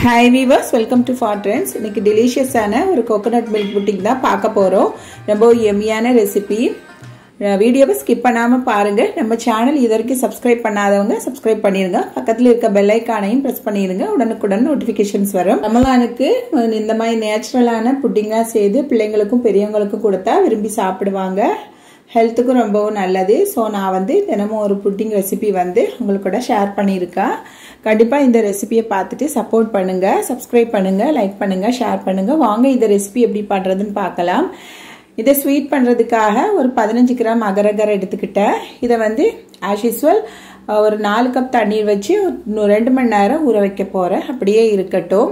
hi viewers welcome to four trends இன்னைக்கு டெலிஷியஸான ஒரு கோகோனட் மில்க் புட்டிங் தான் பார்க்க போகிறோம் ரொம்ப எம்மியான ரெசிபி வீடியோவை ஸ்கிப் பண்ணாமல் பாருங்கள் நம்ம சேனல் இது வரைக்கும் சப்ஸ்கிரைப் பண்ணாதவங்க சப்ஸ்கிரைப் பண்ணிடுங்க பக்கத்தில் இருக்க பெல் ஐக்கானையும் ப்ரெஸ் பண்ணிடுங்க உடனுக்குடன் நோட்டிஃபிகேஷன்ஸ் வரும் ரமலானுக்கு இந்த மாதிரி நேச்சுரலான புட்டிங்காக செய்து பிள்ளைங்களுக்கும் பெரியவங்களுக்கும் கொடுத்தா விரும்பி சாப்பிடுவாங்க ஹெல்த்துக்கும் ரொம்பவும் நல்லது ஸோ நான் வந்து தினமும் ஒரு புட்டிங் ரெசிபி வந்து உங்களுக்கு கூட ஷேர் பண்ணியிருக்கேன் கண்டிப்பாக இந்த ரெசிபியை பார்த்துட்டு சப்போர்ட் பண்ணுங்கள் சப்ஸ்கிரைப் பண்ணுங்கள் லைக் பண்ணுங்கள் ஷேர் பண்ணுங்கள் வாங்க இந்த ரெசிபி எப்படி பண்ணுறதுன்னு பார்க்கலாம் இதை ஸ்வீட் பண்ணுறதுக்காக ஒரு பதினஞ்சு கிராம் அகரகரை எடுத்துக்கிட்டேன் இதை வந்து ஆஸ் யூஸ்வல் ஒரு நாலு கப் தண்ணீர் வச்சு ரெண்டு மணி நேரம் ஊற வைக்க போகிறேன் அப்படியே இருக்கட்டும்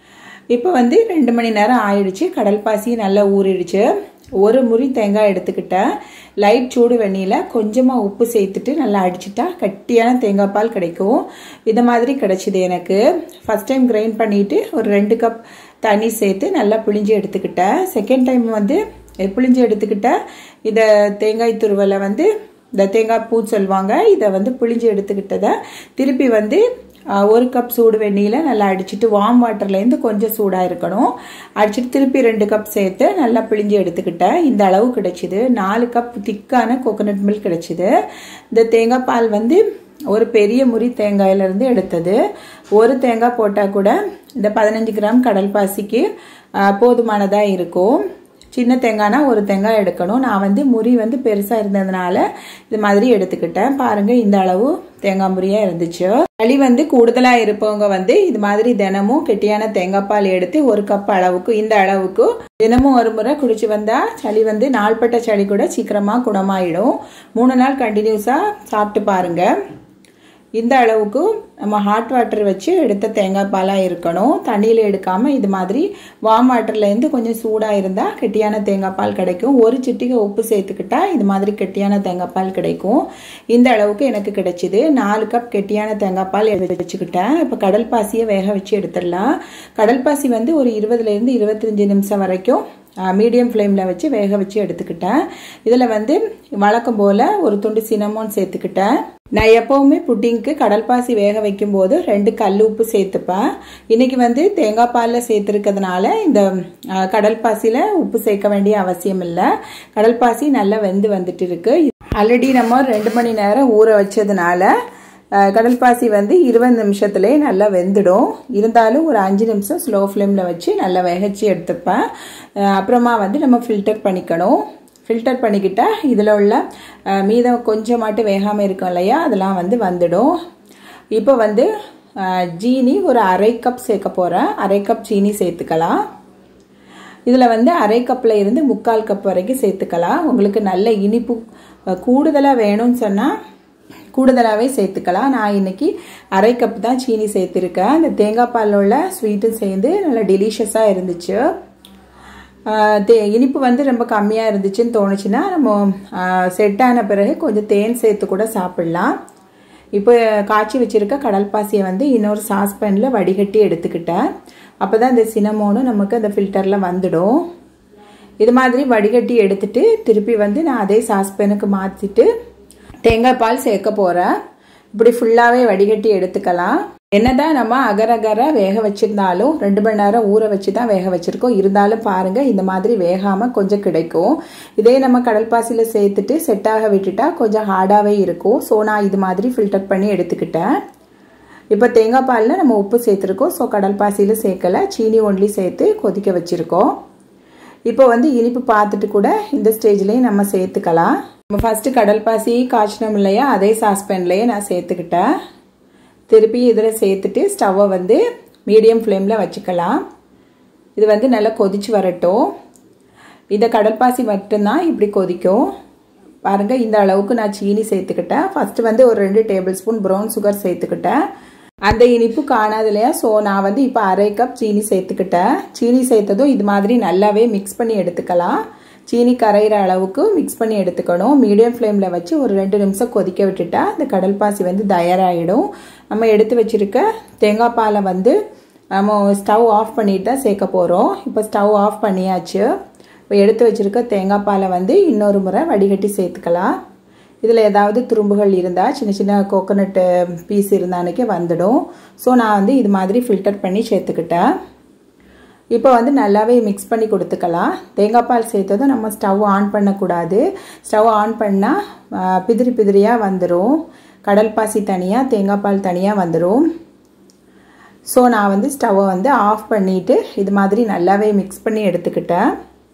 இப்போ வந்து ரெண்டு மணி நேரம் ஆயிடுச்சு கடல் பாசி நல்லா ஊறிடுச்சு ஒரு முறி தேங்காய் எடுத்துக்கிட்டேன் லைட் சூடு வெந்நியில் கொஞ்சமாக உப்பு சேர்த்துட்டு நல்லா அடிச்சிட்டா கட்டியான தேங்காய் பால் கிடைக்கும் இந்த மாதிரி கிடைச்சிது எனக்கு ஃபஸ்ட் டைம் கிரைண்ட் பண்ணிவிட்டு ஒரு ரெண்டு கப் தண்ணி சேர்த்து நல்லா புளிஞ்சு எடுத்துக்கிட்டேன் செகண்ட் டைம் வந்து புளிஞ்சு எடுத்துக்கிட்டேன் இதை தேங்காய் துருவலை வந்து இந்த தேங்காய் பூ சொல்லுவாங்க இதை வந்து புளிஞ்சு எடுத்துக்கிட்டதை திருப்பி வந்து ஒரு கப் சூடு வெந்நியில் நல்லா அடிச்சுட்டு வார்ம் வாட்டர்லேருந்து கொஞ்சம் சூடாக இருக்கணும் அடிச்சுட்டு திருப்பி ரெண்டு கப் சேர்த்து நல்லா பிழிஞ்சு எடுத்துக்கிட்டேன் இந்த அளவு கிடைச்சிது நாலு கப் திக்கான கோகோனட் மில்க் கிடைச்சிது இந்த தேங்காய் பால் வந்து ஒரு பெரிய முறி தேங்காயிலேருந்து எடுத்தது ஒரு தேங்காய் போட்டால் கூட இந்த பதினஞ்சு கிராம் கடல் பாசிக்கு போதுமானதாக இருக்கும் சின்ன தேங்காய்னா ஒரு தேங்காய் எடுக்கணும் நான் வந்து முறி வந்து பெருசாக இருந்ததுனால இது மாதிரி எடுத்துக்கிட்டேன் பாருங்க இந்த அளவு தேங்காய் முறியாக இருந்துச்சு சளி வந்து கூடுதலாக இருப்பவங்க வந்து இது மாதிரி தினமும் கெட்டியான தேங்காய் பால் எடுத்து ஒரு கப் அளவுக்கு இந்த அளவுக்கு தினமும் ஒரு முறை குடிச்சு வந்தா சளி வந்து நாள்பட்ட சளி கூட சீக்கிரமாக குணமாயிடும் மூணு நாள் கண்டினியூஸாக சாப்பிட்டு பாருங்க இந்த அளவுக்கு நம்ம ஹாட் வாட்டர் வச்சு எடுத்த தேங்காய் பாலாக இருக்கணும் தண்ணியில் எடுக்காமல் இது மாதிரி வார்ம் வாட்டர்லேருந்து கொஞ்சம் சூடாக இருந்தால் கெட்டியான தேங்காய் பால் கிடைக்கும் ஒரு சிட்டிகை உப்பு சேர்த்துக்கிட்டா இது மாதிரி கெட்டியான தேங்காய் பால் கிடைக்கும் இந்த அளவுக்கு எனக்கு கிடைச்சிது நாலு கப் கெட்டியான தேங்காய் பால் எடுத்து வச்சுக்கிட்டேன் இப்போ கடல் பாசியை வேக வச்சு எடுத்துடலாம் கடல் பாசி வந்து ஒரு இருபதுலேருந்து இருபத்தஞ்சி நிமிஷம் வரைக்கும் மீடியம் ஃப்ளேமில் வச்சு வேக வச்சு எடுத்துக்கிட்டேன் இதில் வந்து வழக்கம் போல் ஒரு துண்டு சினமோன் சேர்த்துக்கிட்டேன் நான் எப்போவுமே புட்டிங்க்கு கடல் பாசி வேக வைக்கும் போது ரெண்டு கல் உப்பு சேர்த்துப்பேன் இன்னைக்கு வந்து தேங்காய் பாலில் சேர்த்துருக்கிறதுனால இந்த கடல் பாசியில் உப்பு சேர்க்க வேண்டிய அவசியம் இல்லை கடல் பாசி நல்லா வெந்து வந்துட்டு இருக்கு ஆல்ரெடி நம்ம ரெண்டு மணி நேரம் ஊற வச்சதுனால கடல் பாசி வந்து இருபது நிமிஷத்துலேயே நல்லா வெந்துடும் இருந்தாலும் ஒரு அஞ்சு நிமிஷம் ஸ்லோ ஃப்ளேமில் வச்சு நல்லா வேகச்சு எடுத்துப்பேன் அப்புறமா வந்து நம்ம ஃபில்டர் பண்ணிக்கணும் ஃபில்டர் பண்ணிக்கிட்டால் இதில் உள்ள மீதம் கொஞ்சமாட்டு வேகாமல் இருக்கும் இல்லையா அதெல்லாம் வந்து வந்துடும் இப்போ வந்து ஜீனி ஒரு அரை கப் சேர்க்க போகிறேன் அரை கப் சீனி சேர்த்துக்கலாம் இதில் வந்து அரை கப்பில் இருந்து முக்கால் கப் வரைக்கும் சேர்த்துக்கலாம் உங்களுக்கு நல்ல இனிப்பு கூடுதலாக வேணும்னு சொன்னால் கூடுதலாகவே சேர்த்துக்கலாம் நான் இன்னைக்கு அரை கப் தான் சீனி சேர்த்துருக்கேன் அந்த தேங்காய் பாலில் உள்ள ஸ்வீட்டும் சேர்ந்து நல்லா டெலிஷியஸாக இருந்துச்சு தே இனிப்பு வந்து ரொம்ப கம்மியாக இருந்துச்சுன்னு தோணுச்சுன்னா நம்ம செட் ஆன பிறகு கொஞ்சம் தேன் சேர்த்து கூட சாப்பிட்லாம் இப்போ காய்ச்சி வச்சுருக்க கடல் பாசியை வந்து இன்னொரு சாஸ்பேனில் வடிகட்டி எடுத்துக்கிட்டேன் அப்போ தான் இந்த சினமோனும் நமக்கு அந்த ஃபில்டரில் வந்துடும் இது மாதிரி வடிகட்டி எடுத்துட்டு திருப்பி வந்து நான் அதே சாஸ்பேனுக்கு மாற்றிட்டு தேங்காய் பால் சேர்க்க போகிறேன் இப்படி ஃபுல்லாகவே வடிகட்டி எடுத்துக்கலாம் என்னதான் நம்ம அகர அகர வேக வச்சிருந்தாலும் ரெண்டு மணி நேரம் ஊற வச்சு தான் வேக வச்சிருக்கோம் இருந்தாலும் பாருங்க இந்த மாதிரி வேகாம கொஞ்சம் கிடைக்கும் இதே நம்ம கடல் பாசியில் சேர்த்துட்டு செட்டாக விட்டுட்டா கொஞ்சம் ஹார்டாகவே இருக்கும் ஸோ நான் இது மாதிரி ஃபில்டர் பண்ணி எடுத்துக்கிட்டேன் இப்போ தேங்காய் பாலில் நம்ம உப்பு சேர்த்துருக்கோம் ஸோ கடல் பாசியில் சேர்க்கலை சீனி ஒன்லி சேர்த்து கொதிக்க வச்சுருக்கோம் இப்போ வந்து இனிப்பு பார்த்துட்டு கூட இந்த ஸ்டேஜ்லேயும் நம்ம சேர்த்துக்கலாம் நம்ம ஃபஸ்ட்டு கடல் பாசி காய்ச்சினோம் இல்லையா அதே சாஸ்பேன்லேயே நான் சேர்த்துக்கிட்டேன் திருப்பி இதில் சேர்த்துட்டு ஸ்டவ்வை வந்து மீடியம் ஃப்ளேமில் வச்சுக்கலாம் இது வந்து நல்லா கொதிச்சு வரட்டும் இந்த கடல் பாசி மட்டும்தான் இப்படி கொதிக்கும் பாருங்கள் இந்த அளவுக்கு நான் சீனி சேர்த்துக்கிட்டேன் ஃபஸ்ட்டு வந்து ஒரு ரெண்டு டேபிள் ஸ்பூன் ப்ரௌன் சுகர் சேர்த்துக்கிட்டேன் அந்த இனிப்பு காணாது இல்லையா ஸோ நான் வந்து இப்போ அரை கப் சீனி சேர்த்துக்கிட்டேன் சீனி சேர்த்ததும் இது மாதிரி நல்லாவே மிக்ஸ் பண்ணி எடுத்துக்கலாம் சீனி கரையிற அளவுக்கு மிக்ஸ் பண்ணி எடுத்துக்கணும் மீடியம் ஃப்ளேமில் வச்சு ஒரு ரெண்டு நிமிஷம் கொதிக்க விட்டுட்டா இந்த கடல் பாசி வந்து தயாராகிடும் நம்ம எடுத்து வச்சுருக்க தேங்காய் பாலை வந்து நம்ம ஸ்டவ் ஆஃப் பண்ணிட்டு தான் சேர்க்க போகிறோம் இப்போ ஸ்டவ் ஆஃப் பண்ணியாச்சு இப்போ எடுத்து வச்சுருக்க தேங்காய் பாலை வந்து இன்னொரு முறை வடிகட்டி சேர்த்துக்கலாம் இதில் ஏதாவது துரும்புகள் இருந்தால் சின்ன சின்ன கோகோனட்டு பீஸ் இருந்தானுக்கே வந்துடும் ஸோ நான் வந்து இது மாதிரி ஃபில்டர் பண்ணி சேர்த்துக்கிட்டேன் இப்போ வந்து நல்லாவே மிக்ஸ் பண்ணி கொடுத்துக்கலாம் தேங்காய் பால் சேர்த்ததும் நம்ம ஸ்டவ் ஆன் பண்ணக்கூடாது ஸ்டவ் ஆன் பண்ணால் பிதிரி பிதிரியாக வந்துடும் கடல் பாசி தனியாக தேங்காய் பால் தனியாக வந்துடும் ஸோ நான் வந்து ஸ்டவ்வை வந்து ஆஃப் பண்ணிவிட்டு இது மாதிரி நல்லாவே மிக்ஸ் பண்ணி எடுத்துக்கிட்டேன்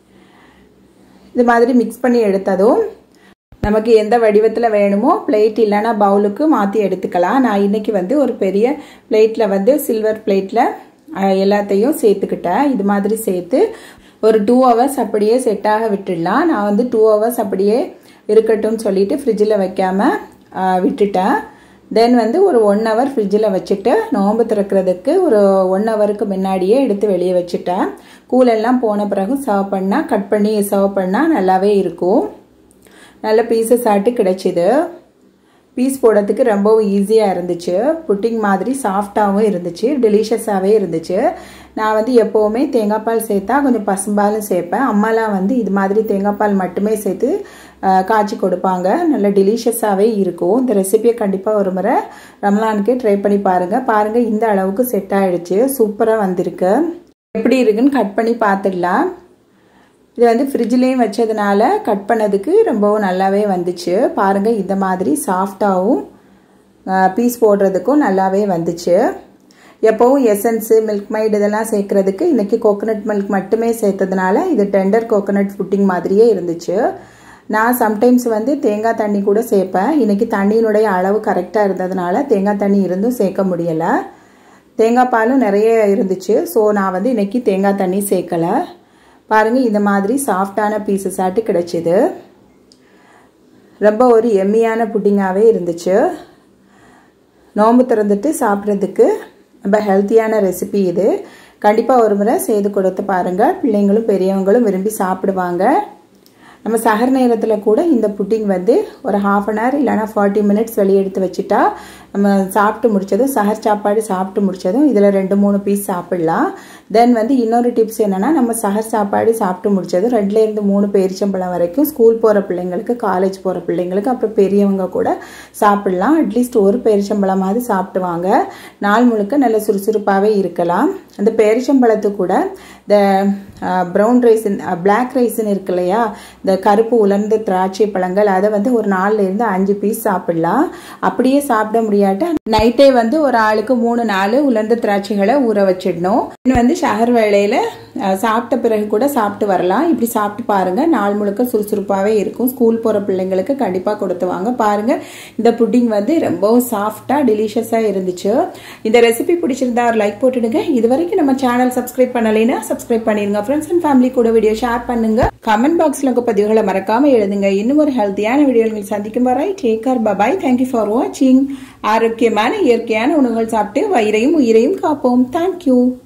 இது மாதிரி மிக்ஸ் பண்ணி எடுத்ததும் நமக்கு எந்த வடிவத்தில் வேணுமோ பிளேட் இல்லைன்னா பவுலுக்கு மாற்றி எடுத்துக்கலாம் நான் இன்றைக்கி வந்து ஒரு பெரிய பிளேட்டில் வந்து சில்வர் பிளேட்டில் எல்லாத்தையும் சேர்த்துக்கிட்டேன் இது மாதிரி சேர்த்து ஒரு டூ ஹவர்ஸ் அப்படியே செட்டாக விட்டுடலாம் நான் வந்து டூ ஹவர்ஸ் அப்படியே இருக்கட்டும்னு சொல்லிட்டு ஃப்ரிட்ஜில் வைக்காமல் விட்டுட்டேன் தென் வந்து ஒரு ஒன் ஹவர் ஃப்ரிட்ஜில் வச்சுட்டு நோம்பு திறக்கிறதுக்கு ஒரு ஒன் ஹவருக்கு முன்னாடியே எடுத்து வெளியே வச்சுட்டேன் கூலெல்லாம் போன பிறகு சர்வ் பண்ணால் கட் பண்ணி சர்வ் பண்ணால் நல்லாவே இருக்கும் நல்ல பீசஸ் ஆட்டு கிடைச்சிது பீஸ் போடுறதுக்கு ரொம்பவும் ஈஸியாக இருந்துச்சு புட்டிங் மாதிரி சாஃப்டாகவும் இருந்துச்சு டெலிஷியஸாகவே இருந்துச்சு நான் வந்து எப்போவுமே தேங்காய் பால் சேர்த்தா கொஞ்சம் பசும்பாலும் சேர்ப்பேன் அம்மாலாம் வந்து இது மாதிரி தேங்காய் பால் மட்டுமே சேர்த்து காய்ச்சி கொடுப்பாங்க நல்ல டெலிஷியஸாகவே இருக்கும் இந்த ரெசிபியை கண்டிப்பாக ஒரு முறை ரம்லானுக்கு ட்ரை பண்ணி பாருங்கள் பாருங்கள் இந்த அளவுக்கு செட் ஆகிடுச்சு சூப்பராக வந்திருக்கு எப்படி இருக்குன்னு கட் பண்ணி பார்த்துடலாம் இது வந்து ஃப்ரிட்ஜ்லேயும் வச்சதுனால கட் பண்ணதுக்கு ரொம்பவும் நல்லாவே வந்துச்சு பாருங்கள் இந்த மாதிரி சாஃப்டாகவும் பீஸ் போடுறதுக்கும் நல்லாவே வந்துச்சு எப்போவும் எசன்ஸு மில்க் மைட் இதெல்லாம் சேர்க்குறதுக்கு இன்றைக்கி கோகோனட் மில்க் மட்டுமே சேர்த்ததுனால இது டெண்டர் கோகோனட் ஃபுட்டிங் மாதிரியே இருந்துச்சு நான் சம்டைம்ஸ் வந்து தேங்காய் தண்ணி கூட சேர்ப்பேன் இன்றைக்கி தண்ணியினுடைய அளவு கரெக்டாக இருந்ததுனால தேங்காய் தண்ணி இருந்தும் சேர்க்க முடியலை தேங்காய் பாலும் நிறைய இருந்துச்சு ஸோ நான் வந்து இன்றைக்கி தேங்காய் தண்ணி சேர்க்கலை பாருங்கள் இந்த மாதிரி சாஃப்டான பீசஸ் ஆட்டு கிடைச்சிது ரொம்ப ஒரு எம்மியான புட்டிங்காகவே இருந்துச்சு நோம்பு திறந்துட்டு சாப்பிட்றதுக்கு ரொம்ப ஹெல்த்தியான ரெசிபி இது கண்டிப்பாக ஒரு முறை செய்து கொடுத்து பாருங்கள் பிள்ளைங்களும் பெரியவங்களும் விரும்பி சாப்பிடுவாங்க நம்ம சகர் நேரத்தில் கூட இந்த புட்டிங் வந்து ஒரு ஹாஃப் அன் ஹவர் இல்லைனா ஃபார்ட்டி மினிட்ஸ் வெளியே எடுத்து வச்சுட்டா நம்ம சாப்பிட்டு முடித்ததும் சஹர் சாப்பாடு சாப்பிட்டு முடித்ததும் இதில் ரெண்டு மூணு பீஸ் சாப்பிட்லாம் தென் வந்து இன்னொரு டிப்ஸ் என்னென்னா நம்ம சஹர் சாப்பாடு சாப்பிட்டு முடித்ததும் ரெண்டுலேருந்து மூணு பேரிச்சம்பழம் வரைக்கும் ஸ்கூல் போகிற பிள்ளைங்களுக்கு காலேஜ் போகிற பிள்ளைங்களுக்கு அப்புறம் பெரியவங்க கூட சாப்பிட்லாம் அட்லீஸ்ட் ஒரு பேரிச்சம்பழமாவது சாப்பிட்டுவாங்க நாள் முழுக்க நல்ல சுறுசுறுப்பாகவே இருக்கலாம் அந்த பேரிச்சம்பழத்து கூட இந்த ப்ரௌன் ரைஸின் பிளாக் ரைஸ்ன்னு இருக்கு இல்லையா இந்த கருப்பு உலர்ந்த திராட்சை பழங்கள் அதை வந்து ஒரு நாலுலேருந்து அஞ்சு பீஸ் சாப்பிடலாம் அப்படியே சாப்பிட முடியாட்ட நைட்டே வந்து ஒரு ஆளுக்கு மூணு நாலு உலர்ந்த திராட்சைகளை ஊற வச்சிடணும் இன்னும் வந்து ஷஹர் வேளையில் சாப்பிட்ட பிறகு கூட சாப்பிட்டு வரலாம் இப்படி சாப்பிட்டு பாருங்கள் நாள் முழுக்க சுறுசுறுப்பாகவே இருக்கும் ஸ்கூல் போகிற பிள்ளைங்களுக்கு கண்டிப்பாக கொடுத்து வாங்க பாருங்கள் இந்த புட்டிங் வந்து ரொம்பவும் சாஃப்டாக டெலிஷியஸாக இருந்துச்சு இந்த ரெசிபி பிடிச்சிருந்தா ஒரு லைக் போட்டுடுங்க இது வரைக்கும் நம்ம சேனல் சப்ஸ்கிரைப் பண்ணலைன்னா சப்ஸ்கிரைப் பண்ணிடுங்க ஃப்ரெண்ட்ஸ் அண்ட் ஃபேமிலி கூட வீடியோ ஷேர் பண்ணுங்க கமெண்ட் பாக்ஸில் உங்கள் பதிவுகளை மறக்காம எழுதுங்க இன்னும் ஒரு ஹெல்த்தியான வீடியோவில் சந்திக்கும் வரை take care bye bye thank you for வாட்சிங் ஆரோக்கியமான இயற்கையான உணவுகள் சாப்பிட்டு வயிறையும் உயிரையும் காப்போம் தேங்க்யூ